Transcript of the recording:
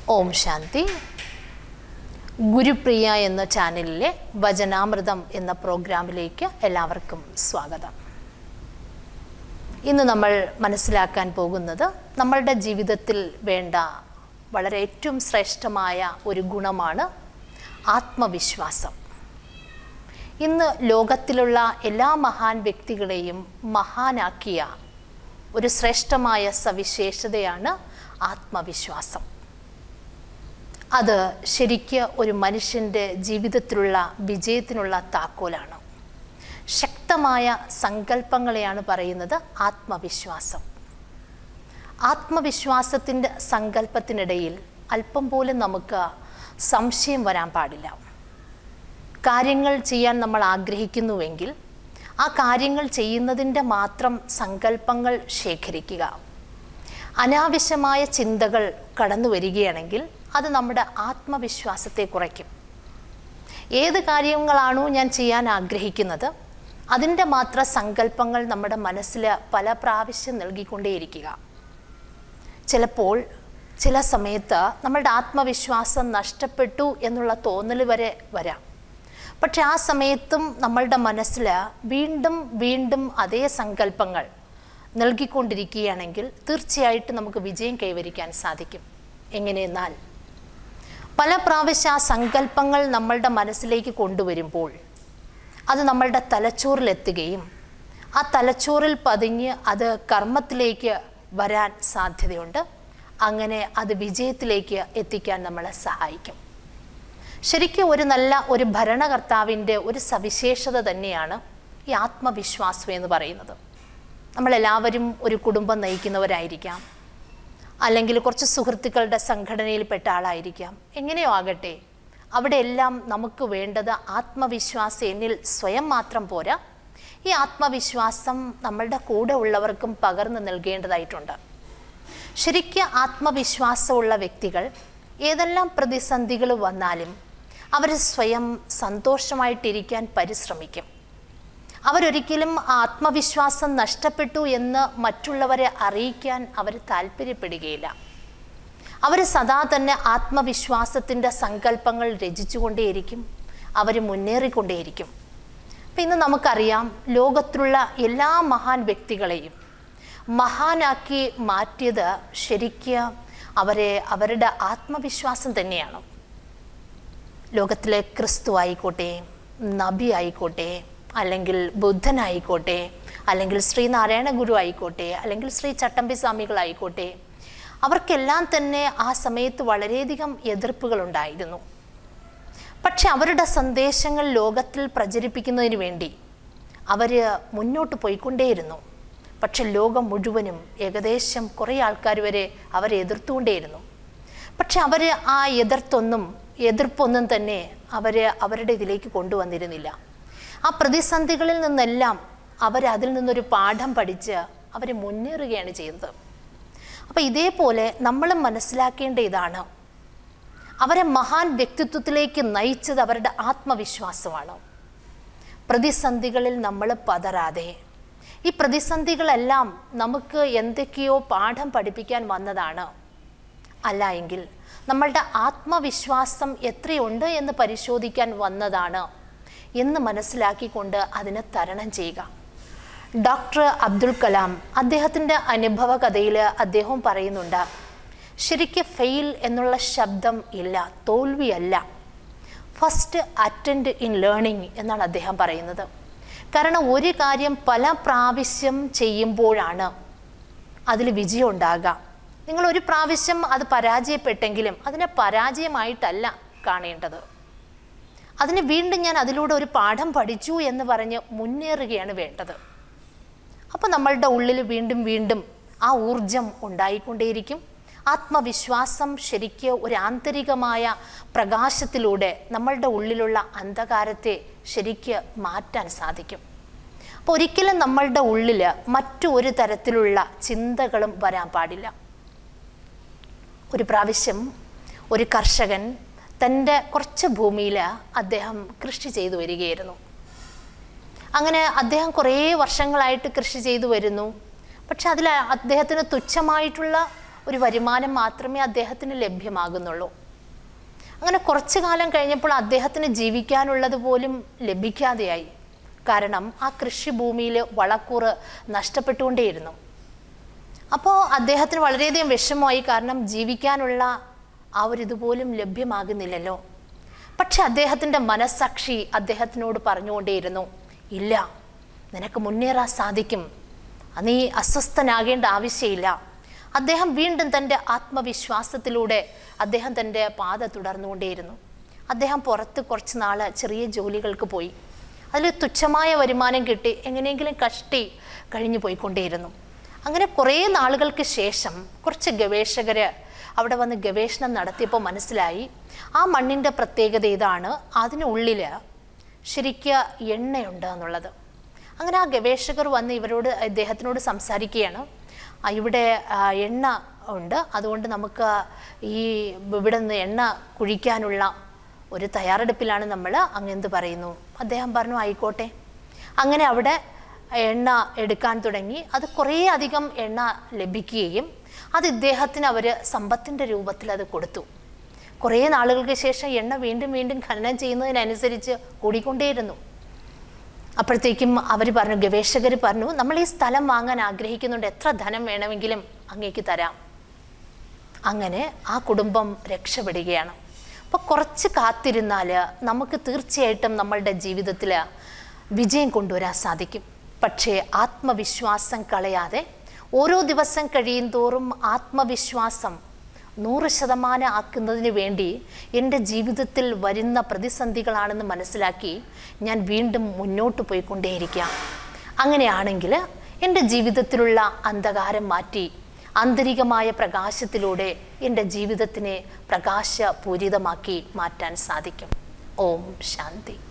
ഓം ശാന്തി ഗുരുപ്രിയ എന്ന ചാനലിലെ വചനാമൃതം എന്ന പ്രോഗ്രാമിലേക്ക് എല്ലാവർക്കും സ്വാഗതം ഇന്ന് നമ്മൾ മനസ്സിലാക്കാൻ പോകുന്നത് നമ്മളുടെ ജീവിതത്തിൽ വേണ്ട വളരെ ഏറ്റവും ശ്രേഷ്ഠമായ ഒരു ഗുണമാണ് ആത്മവിശ്വാസം ഇന്ന് ലോകത്തിലുള്ള എല്ലാ മഹാൻ വ്യക്തികളെയും മഹാനാക്കിയ ഒരു ശ്രേഷ്ഠമായ സവിശേഷതയാണ് ആത്മവിശ്വാസം അത് ശരിക്ക് ഒരു മനുഷ്യൻ്റെ ജീവിതത്തിലുള്ള വിജയത്തിനുള്ള താക്കോലാണ് ശക്തമായ സങ്കല്പങ്ങളെയാണ് പറയുന്നത് ആത്മവിശ്വാസം ആത്മവിശ്വാസത്തിൻ്റെ സങ്കല്പത്തിനിടയിൽ അല്പം പോലും നമുക്ക് സംശയം വരാൻ പാടില്ല കാര്യങ്ങൾ ചെയ്യാൻ നമ്മൾ ആഗ്രഹിക്കുന്നുവെങ്കിൽ ആ കാര്യങ്ങൾ ചെയ്യുന്നതിൻ്റെ മാത്രം സങ്കല്പങ്ങൾ ശേഖരിക്കുക അനാവശ്യമായ ചിന്തകൾ കടന്നു വരികയാണെങ്കിൽ അത് നമ്മുടെ ആത്മവിശ്വാസത്തെ കുറയ്ക്കും ഏത് കാര്യങ്ങളാണോ ഞാൻ ചെയ്യാൻ ആഗ്രഹിക്കുന്നത് അതിൻ്റെ മാത്ര സങ്കല്പങ്ങൾ നമ്മുടെ മനസ്സിൽ പല പ്രാവശ്യം നൽകിക്കൊണ്ടേയിരിക്കുക ചിലപ്പോൾ ചില സമയത്ത് നമ്മളുടെ ആത്മവിശ്വാസം നഷ്ടപ്പെട്ടു എന്നുള്ള തോന്നൽ വരെ വരാം പക്ഷെ ആ സമയത്തും നമ്മളുടെ മനസ്സിൽ വീണ്ടും വീണ്ടും അതേ സങ്കല്പങ്ങൾ നൽകിക്കൊണ്ടിരിക്കുകയാണെങ്കിൽ തീർച്ചയായിട്ടും നമുക്ക് വിജയം കൈവരിക്കാൻ സാധിക്കും എങ്ങനെയെന്നാൽ പല പ്രാവശ്യം ആ സങ്കല്പങ്ങൾ നമ്മളുടെ മനസ്സിലേക്ക് കൊണ്ടുവരുമ്പോൾ അത് നമ്മളുടെ തലച്ചോറിലെത്തുകയും ആ തലച്ചോറിൽ പതിഞ്ഞ് അത് കർമ്മത്തിലേക്ക് വരാൻ സാധ്യതയുണ്ട് അങ്ങനെ അത് വിജയത്തിലേക്ക് എത്തിക്കാൻ നമ്മളെ സഹായിക്കും ശരിക്കും ഒരു നല്ല ഒരു ഭരണകർത്താവിൻ്റെ ഒരു സവിശേഷത തന്നെയാണ് ഈ ആത്മവിശ്വാസം എന്ന് പറയുന്നത് നമ്മളെല്ലാവരും ഒരു കുടുംബം നയിക്കുന്നവരായിരിക്കാം അല്ലെങ്കിൽ കുറച്ച് സുഹൃത്തുക്കളുടെ സംഘടനയിൽപ്പെട്ട ആളായിരിക്കാം എങ്ങനെയോ ആകട്ടെ അവിടെ എല്ലാം നമുക്ക് വേണ്ടത് ആത്മവിശ്വാസം എന്നിൽ സ്വയം മാത്രം പോരാ ഈ ആത്മവിശ്വാസം നമ്മളുടെ കൂടെ ഉള്ളവർക്കും പകർന്നു നൽകേണ്ടതായിട്ടുണ്ട് ശരിക്കും ആത്മവിശ്വാസമുള്ള വ്യക്തികൾ ഏതെല്ലാം പ്രതിസന്ധികൾ വന്നാലും അവർ സ്വയം സന്തോഷമായിട്ടിരിക്കാൻ പരിശ്രമിക്കും അവരൊരിക്കലും ആത്മവിശ്വാസം നഷ്ടപ്പെട്ടു എന്ന് മറ്റുള്ളവരെ അറിയിക്കാൻ അവർ താല്പര്യപ്പെടുകയില്ല അവർ സദാ തന്നെ ആത്മവിശ്വാസത്തിൻ്റെ സങ്കല്പങ്ങൾ രചിച്ചുകൊണ്ടേയിരിക്കും അവർ മുന്നേറിക്കൊണ്ടേയിരിക്കും അപ്പം ഇന്ന് നമുക്കറിയാം ലോകത്തിലുള്ള എല്ലാ മഹാൻ വ്യക്തികളെയും മഹാനാക്കി മാറ്റിയത് ശരിക്ക് അവരെ അവരുടെ ആത്മവിശ്വാസം തന്നെയാണ് ലോകത്തിലെ ക്രിസ്തു ആയിക്കോട്ടെ നബി ആയിക്കോട്ടെ അല്ലെങ്കിൽ ബുദ്ധനായിക്കോട്ടെ അല്ലെങ്കിൽ ശ്രീനാരായണ ഗുരു ആയിക്കോട്ടെ അല്ലെങ്കിൽ ശ്രീ ചട്ടമ്പി സ്വാമികളായിക്കോട്ടെ അവർക്കെല്ലാം തന്നെ ആ സമയത്ത് വളരെയധികം എതിർപ്പുകളുണ്ടായിരുന്നു പക്ഷെ അവരുടെ സന്ദേശങ്ങൾ ലോകത്തിൽ പ്രചരിപ്പിക്കുന്നതിന് വേണ്ടി അവർ മുന്നോട്ട് പോയിക്കൊണ്ടേയിരുന്നു പക്ഷെ ലോകം മുഴുവനും ഏകദേശം കുറേ ആൾക്കാർ വരെ അവരെ എതിർത്തുകൊണ്ടേയിരുന്നു പക്ഷെ അവർ ആ എതിർത്തൊന്നും എതിർപ്പൊന്നും തന്നെ അവർ അവരുടെ ഇതിലേക്ക് കൊണ്ടുവന്നിരുന്നില്ല ആ പ്രതിസന്ധികളിൽ നിന്നെല്ലാം അവർ അതിൽ നിന്നൊരു പാഠം പഠിച്ച് അവർ മുന്നേറുകയാണ് ചെയ്തത് അപ്പോൾ ഇതേപോലെ നമ്മൾ മനസ്സിലാക്കേണ്ട ഇതാണ് അവരെ മഹാൻ വ്യക്തിത്വത്തിലേക്ക് നയിച്ചത് അവരുടെ ആത്മവിശ്വാസമാണ് പ്രതിസന്ധികളിൽ നമ്മൾ പതറാതെ ഈ പ്രതിസന്ധികളെല്ലാം നമുക്ക് എന്തൊക്കെയോ പാഠം പഠിപ്പിക്കാൻ വന്നതാണ് അല്ല എങ്കിൽ നമ്മളുടെ ആത്മവിശ്വാസം എത്രയുണ്ട് എന്ന് പരിശോധിക്കാൻ വന്നതാണ് എന്ന് മനസ്സിലാക്കിക്കൊണ്ട് അതിനെ തരണം ചെയ്യുക ഡോക്ടർ അബ്ദുൽ കലാം അദ്ദേഹത്തിൻ്റെ അനുഭവ കഥയിൽ അദ്ദേഹം പറയുന്നുണ്ട് ശരിക്ക് ഫെയിൽ എന്നുള്ള ശബ്ദം ഇല്ല തോൽവിയല്ല ഫസ്റ്റ് അറ്റൻഡ് ഇൻ ലേണിംഗ് എന്നാണ് അദ്ദേഹം പറയുന്നത് കാരണം ഒരു കാര്യം പല പ്രാവശ്യം ചെയ്യുമ്പോഴാണ് അതിൽ വിജയം ഉണ്ടാകുക നിങ്ങൾ ഒരു പ്രാവശ്യം അത് പരാജയപ്പെട്ടെങ്കിലും അതിനെ പരാജയമായിട്ടല്ല കാണേണ്ടത് അതിന് വീണ്ടും ഞാൻ അതിലൂടെ ഒരു പാഠം പഠിച്ചു എന്ന് പറഞ്ഞ് മുന്നേറുകയാണ് വേണ്ടത് അപ്പോൾ നമ്മളുടെ ഉള്ളിൽ വീണ്ടും വീണ്ടും ആ ഊർജം ഉണ്ടായിക്കൊണ്ടേയിരിക്കും ആത്മവിശ്വാസം ശരിക്ക് ഒരു ആന്തരികമായ പ്രകാശത്തിലൂടെ നമ്മളുടെ ഉള്ളിലുള്ള അന്ധകാരത്തെ ശരിക്ക് മാറ്റാൻ സാധിക്കും അപ്പോൾ ഒരിക്കലും നമ്മളുടെ ഉള്ളിൽ മറ്റു ഒരു തരത്തിലുള്ള ചിന്തകളും വരാൻ പാടില്ല ഒരു പ്രാവശ്യം ഒരു കർഷകൻ തൻ്റെ കുറച്ച് ഭൂമിയിൽ അദ്ദേഹം കൃഷി ചെയ്തു വരികയായിരുന്നു അങ്ങനെ അദ്ദേഹം കുറേ വർഷങ്ങളായിട്ട് കൃഷി ചെയ്തു വരുന്നു പക്ഷെ അതിൽ അദ്ദേഹത്തിന് തുച്ഛമായിട്ടുള്ള ഒരു വരുമാനം മാത്രമേ അദ്ദേഹത്തിന് ലഭ്യമാകുന്നുള്ളൂ അങ്ങനെ കുറച്ചു കാലം കഴിഞ്ഞപ്പോൾ അദ്ദേഹത്തിന് ജീവിക്കാനുള്ളത് പോലും ലഭിക്കാതെയായി കാരണം ആ കൃഷിഭൂമിയിൽ വളക്കൂറ് നഷ്ടപ്പെട്ടുകൊണ്ടേയിരുന്നു അപ്പോൾ അദ്ദേഹത്തിന് വളരെയധികം വിഷമമായി കാരണം ജീവിക്കാനുള്ള ആ ഒരു ഇതുപോലും ലഭ്യമാകുന്നില്ലല്ലോ പക്ഷെ അദ്ദേഹത്തിൻ്റെ മനസ്സാക്ഷി അദ്ദേഹത്തിനോട് പറഞ്ഞുകൊണ്ടേയിരുന്നു ഇല്ല നിനക്ക് മുന്നേറാൻ സാധിക്കും നീ അസ്വസ്ഥനാകേണ്ട ആവശ്യമില്ല അദ്ദേഹം വീണ്ടും തൻ്റെ ആത്മവിശ്വാസത്തിലൂടെ അദ്ദേഹം തൻ്റെ പാത തുടർന്നുകൊണ്ടേയിരുന്നു അദ്ദേഹം പുറത്ത് കുറച്ച് നാൾ ചെറിയ ജോലികൾക്ക് പോയി അതിൽ തുച്ഛമായ വരുമാനം കിട്ടി എങ്ങനെയെങ്കിലും കഷ്ടി കഴിഞ്ഞു പോയിക്കൊണ്ടേയിരുന്നു അങ്ങനെ കുറേ നാളുകൾക്ക് ശേഷം കുറച്ച് ഗവേഷകർ അവിടെ വന്ന് ഗവേഷണം നടത്തിയപ്പോൾ മനസ്സിലായി ആ മണ്ണിൻ്റെ പ്രത്യേകത ഇതാണ് അതിനുള്ളിൽ ശരിക്ക് എണ്ണയുണ്ട് എന്നുള്ളത് അങ്ങനെ ആ ഗവേഷകർ വന്ന് ഇവരോട് ഇദ്ദേഹത്തിനോട് സംസാരിക്കുകയാണ് "ആ, ഇവിടെ ആ, എണ്ണ ഉണ്ട് അതുകൊണ്ട് നമുക്ക് ഈ ഇവിടെ നിന്ന് എണ്ണ കുഴിക്കാനുള്ള ഒരു തയ്യാറെടുപ്പിലാണ് നമ്മൾ അങ്ങെന്ത് പറയുന്നു അദ്ദേഹം പറഞ്ഞു ആയിക്കോട്ടെ അങ്ങനെ അവിടെ എണ്ണ എടുക്കാൻ തുടങ്ങി അത് കുറേ അധികം എണ്ണ ലഭിക്കുകയും അത് ഇദ്ദേഹത്തിന് അവർ സമ്പത്തിൻ്റെ രൂപത്തിൽ അത് കൊടുത്തു കുറേ നാളുകൾക്ക് ശേഷം എണ്ണ വീണ്ടും വീണ്ടും ഖനനം ചെയ്യുന്നതിനനുസരിച്ച് കൂടിക്കൊണ്ടേയിരുന്നു അപ്പോഴത്തേക്കും അവർ പറഞ്ഞു ഗവേഷകർ പറഞ്ഞു നമ്മൾ ഈ സ്ഥലം വാങ്ങാൻ ആഗ്രഹിക്കുന്നുണ്ട് എത്ര ധനം വേണമെങ്കിലും അങ്ങേക്ക് തരാം അങ്ങനെ ആ കുടുംബം രക്ഷപ്പെടുകയാണ് അപ്പോൾ കുറച്ച് കാത്തിരുന്നാൽ നമുക്ക് തീർച്ചയായിട്ടും നമ്മളുടെ ജീവിതത്തിൽ വിജയം കൊണ്ടുവരാൻ സാധിക്കും പക്ഷേ ആത്മവിശ്വാസം കളയാതെ ഓരോ ദിവസം കഴിയും തോറും ആത്മവിശ്വാസം നൂറ് ശതമാനം ആക്കുന്നതിന് വേണ്ടി എൻ്റെ ജീവിതത്തിൽ വരുന്ന പ്രതിസന്ധികളാണെന്ന് മനസ്സിലാക്കി ഞാൻ വീണ്ടും മുന്നോട്ട് പോയിക്കൊണ്ടേയിരിക്കാം അങ്ങനെയാണെങ്കിൽ എൻ്റെ ജീവിതത്തിലുള്ള അന്ധകാരം മാറ്റി ആന്തരികമായ പ്രകാശത്തിലൂടെ എൻ്റെ ജീവിതത്തിനെ പ്രകാശപൂരിതമാക്കി മാറ്റാൻ സാധിക്കും ഓം ശാന്തി